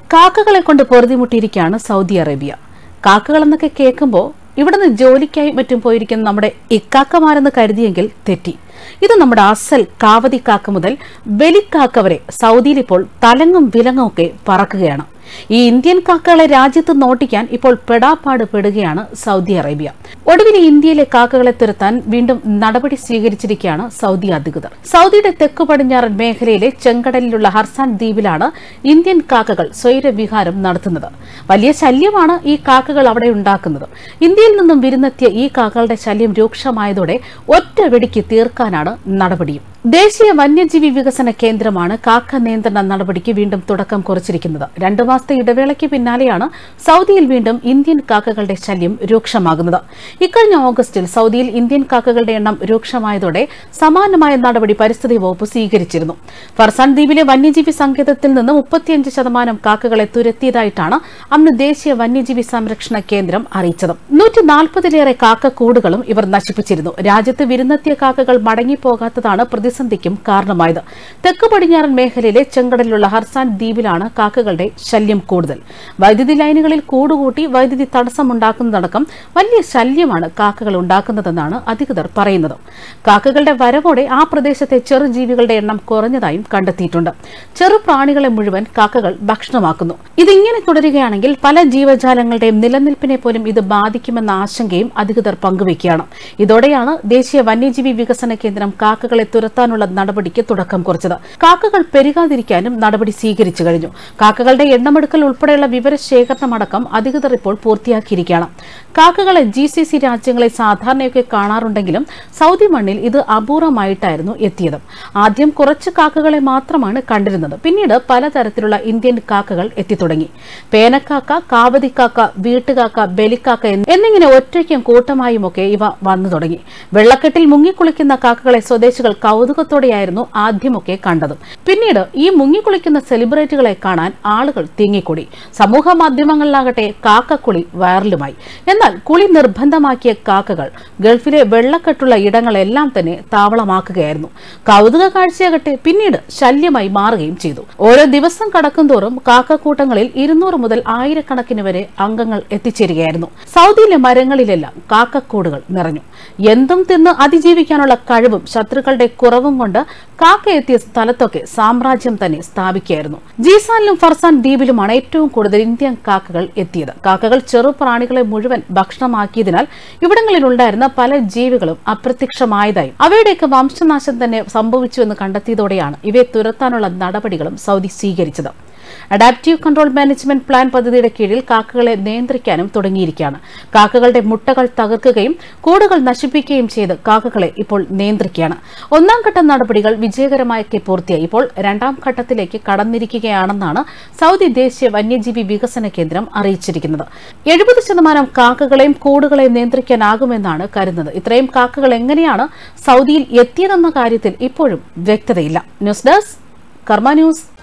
കാക്കകളെ കൊണ്ട് പൊറുതിമുട്ടിയിരിക്കുകയാണ് Saudi Arabia കാക്കകൾ എന്നൊക്കെ കേൾക്കുമ്പോൾ ഇവിടുന്ന് ജോലിക്കായി മറ്റും പോയിരിക്കുന്ന നമ്മുടെ ഇക്കാക്കമാരെന്ന് കരുതിയെങ്കിൽ തെറ്റി ഇത് നമ്മുടെ അസൽ കാവതി കാക്ക മുതൽ ബലിക്കാക്ക വരെ സൗദിയിൽ ഇപ്പോൾ തലങ്ങും വിലങ്ങും ഒക്കെ പറക്കുകയാണ് ഈ ഇന്ത്യൻ കാക്കകളെ രാജ്യത്ത് നോട്ടിക്കാൻ ഇപ്പോൾ പെടാപ്പാട് പെടുകയാണ് സൗദി അറേബ്യ ഒടുവിൽ ഇന്ത്യയിലെ കാക്കകളെ തുരത്താൻ വീണ്ടും നടപടി സ്വീകരിച്ചിരിക്കുകയാണ് സൗദി അധികൃതർ സൗദിയുടെ തെക്കു പടിഞ്ഞാറൻ മേഖലയിലെ ചെങ്കടലിലുള്ള ഹർസാൻ ദ്വീപിലാണ് ഇന്ത്യൻ കാക്കകൾ സ്വൈരവിഹാരം നടത്തുന്നത് വലിയ ശല്യമാണ് ഈ കാക്കകൾ അവിടെ ഉണ്ടാക്കുന്നത് ഇന്ത്യയിൽ നിന്നും വിരുന്നെത്തിയ ഈ കാക്കകളുടെ ശല്യം രൂക്ഷമായതോടെ ഒറ്റ വെടിക്ക് തീർക്കാനാണ് നടപടിയും ദേശീയ വന്യജീവി വികസന കേന്ദ്രമാണ് കാക്ക നിയന്ത്രണ നടപടിക്ക് വീണ്ടും തുടക്കം കുറിച്ചിരിക്കുന്നത് രണ്ടു മാസത്തെ ഇടവേളയ്ക്ക് പിന്നാലെയാണ് സൗദിയിൽ വീണ്ടും ഇന്ത്യൻ കാക്കകളുടെ ശല്യം രൂക്ഷമാകുന്നത് ഇക്കഴിഞ്ഞ ഓഗസ്റ്റിൽ സൗദിയിൽ ഇന്ത്യൻ കാക്കകളുടെ എണ്ണം രൂക്ഷമായതോടെ സമാനമായ നടപടി പരിസ്ഥിതി വകുപ്പ് സ്വീകരിച്ചിരുന്നു ഫർസാൻ ദ്വീപിലെ വന്യജീവി സങ്കേതത്തിൽ നിന്ന് മുപ്പത്തിയഞ്ച് ശതമാനം കാക്കകളെ തുരത്തിയതായിട്ടാണ് അന്ന് ദേശീയ വന്യജീവി സംരക്ഷണ കേന്ദ്രം അറിയിച്ചത് നൂറ്റി നാൽപ്പതിലേറെ കാക്കക്കൂടുകളും ഇവർ നശിപ്പിച്ചിരുന്നു രാജ്യത്ത് വിരുന്നെത്തിയ കാക്കകൾ മടങ്ങിപ്പോകാത്തതാണ് പ്രതിസന്ധിക്കും കാരണമായത് തെക്ക് പടിഞ്ഞാറൻ മേഖലയിലെ ചെങ്കടലിലുള്ള ഹർസാൻ ദ്വീപിലാണ് കാക്കകളുടെ ശല്യം കൂടുതൽ വൈദ്യുതി ലൈനുകളിൽ കൂടുകൂട്ടി വൈദ്യുതി തടസ്സമുണ്ടാക്കുന്നതടക്കം വലിയ ശല്യമാണ് കാക്കകൾ ഉണ്ടാക്കുന്നതെന്നാണ് അധികൃതർ പറയുന്നത് കാക്കകളുടെ വരവോടെ ആ പ്രദേശത്തെ ചെറുജീവികളുടെ എണ്ണം കുറഞ്ഞതായും കണ്ടെത്തിയിട്ടുണ്ട് ചെറുപ്രാണികളെ മുഴുവൻ കാക്കകൾ ഭക്ഷണമാക്കുന്നു ഇതിങ്ങനെ തുടരുകയാണെങ്കിൽ പല ജീവജാലങ്ങളുടെയും നിലനിൽപ്പിനെ പോലും ഇത് ബാധിക്കുമെന്ന ആശങ്കയും അധികൃതർ പങ്കുവയ്ക്കുകയാണ് ഇതോടെയാണ് ദേശീയ വന്യജീവി വികസന കേന്ദ്രം കാക്കകളെ തുരത്താനുള്ള നടപടിക്ക് തുടക്കം കുറിച്ചത് കാക്കകൾ പെരുകാതിരിക്കാനും നടപടി സ്വീകരിച്ചു കഴിഞ്ഞു കാക്കകളുടെ എണ്ണമെടുക്കൽ ഉൾപ്പെടെയുള്ള വിവരശേഖരണമടക്കം അധികൃതർ ഇപ്പോൾ പൂർത്തിയാക്കിയിരിക്കുകയാണ് കാക്കകളെ ജി സി സി രാജ്യങ്ങളെ സാധാരണയൊക്കെ കാണാറുണ്ടെങ്കിലും സൗദി മണ്ണിൽ ഇത് അപൂർവമായിട്ടായിരുന്നു എത്തിയത് ആദ്യം കുറച്ച് കാക്കകളെ മാത്രമാണ് കണ്ടിരുന്നത് പിന്നീട് പലതരത്തിലുള്ള ഇന്ത്യൻ കാക്കകൾ എത്തിത്തുടങ്ങി പേനക്കാക്ക കാവതിക്കാക്ക വീട്ടുകാക്ക ബലിക്കാക്ക എന്നിങ്ങനെ ഒറ്റയ്ക്കും കൂട്ടമായുമൊക്കെ ഇവ വന്നു തുടങ്ങി വെള്ളക്കെട്ടിൽ മുങ്ങിക്കുളിക്കുന്ന കാക്കകളെ സ്വദേശികൾ കൗതുകത്തോടെയായിരുന്നു ആദ്യമൊക്കെ കണ്ടത് പിന്നീട് ഈ മുങ്ങിക്കുളിക്കുന്ന സെലിബ്രിറ്റികളെ കാണാൻ ആളുകൾ തിങ്ങിക്കൂടി സമൂഹ മാധ്യമങ്ങളിലാകട്ടെ കാക്കക്കുളി വൈറലുമായി എന്നാൽ കുളി നിർബന്ധമാക്കിയ കാക്കകൾ ഗൾഫിലെ വെള്ളക്കെട്ടുള്ള ഇടങ്ങളെല്ലാം തന്നെ താവളമാക്കുകയായിരുന്നു കൗതുക കാഴ്ചയാകട്ടെ പിന്നീട് ശല്യമായി മാറുകയും ചെയ്തു ഓരോ ദിവസം കടക്കുന്തോറും കാക്കക്കൂട്ടങ്ങളിൽ ഇരുന്നൂറ് മുതൽ ആയിരക്കണക്കിന് വരെ അംഗങ്ങൾ എത്തിച്ചേരുകയായിരുന്നു സൗദിയിലെ മരങ്ങളിലെല്ലാം കാക്കക്കൂടുകൾ നിറഞ്ഞു എന്തും തിന്ന് അതിജീവിക്കാനുള്ള കഴിവും ശത്രുക്കളുടെ കുറവും കൊണ്ട് കാക്ക എത്തിയ സ്ഥലത്തൊക്കെ സാമ്രാജ്യം തന്നെ സ്ഥാപിക്കുകയായിരുന്നു ജീസാനിലും ഫർസാൻ ദ്വീപിലുമാണ് ഏറ്റവും കൂടുതൽ ഇന്ത്യൻ കാക്കകൾ എത്തിയത് കാക്കകൾ ചെറുപ്രാണികളെ മുഴുവൻ ഭക്ഷണമാക്കിയതിനാൽ ഇവിടങ്ങളിൽ ഉണ്ടായിരുന്ന പല ജീവികളും അപ്രത്യക്ഷമായതായും അവയുടെയൊക്കെ വംശനാശം തന്നെ സംഭവിച്ചുവെന്ന് കണ്ടെത്തിയതോടെയാണ് ഇവയെ തുരത്താനുള്ള നടപടികളും സൗദി സ്വീകരിച്ചത് അഡാപ്റ്റീവ് കൺട്രോൾ മാനേജ്മെന്റ് പ്ലാൻ പദ്ധതിയുടെ കീഴിൽ കാക്കകളെ നിയന്ത്രിക്കാനും തുടങ്ങിയിരിക്കുകയാണ് കാക്കകളുടെ മുട്ടകൾ തകർക്കുകയും കൂടുകൾ നശിപ്പിക്കുകയും ചെയ്ത് കാക്കകളെ ഇപ്പോൾ നിയന്ത്രിക്കുകയാണ് ഒന്നാം ഘട്ട നടപടികൾ വിജയകരമായൊക്കെ പൂർത്തിയായി ഇപ്പോൾ രണ്ടാം ഘട്ടത്തിലേക്ക് കടന്നിരിക്കുകയാണെന്നാണ് സൗദി ദേശീയ വന്യജീവി വികസന കേന്ദ്രം അറിയിച്ചിരിക്കുന്നത് എഴുപത് ശതമാനം കാക്കകളെയും കൂടുകളെയും നിയന്ത്രിക്കാനാകുമെന്നാണ് കരുതുന്നത് ഇത്രയും കാക്കകൾ എങ്ങനെയാണ് സൗദിയിൽ എത്തിയതെന്ന കാര്യത്തിൽ ഇപ്പോഴും വ്യക്തതയില്ല ന്യൂസ് ഡെസ്ക് കർമ്മ ന്യൂസ്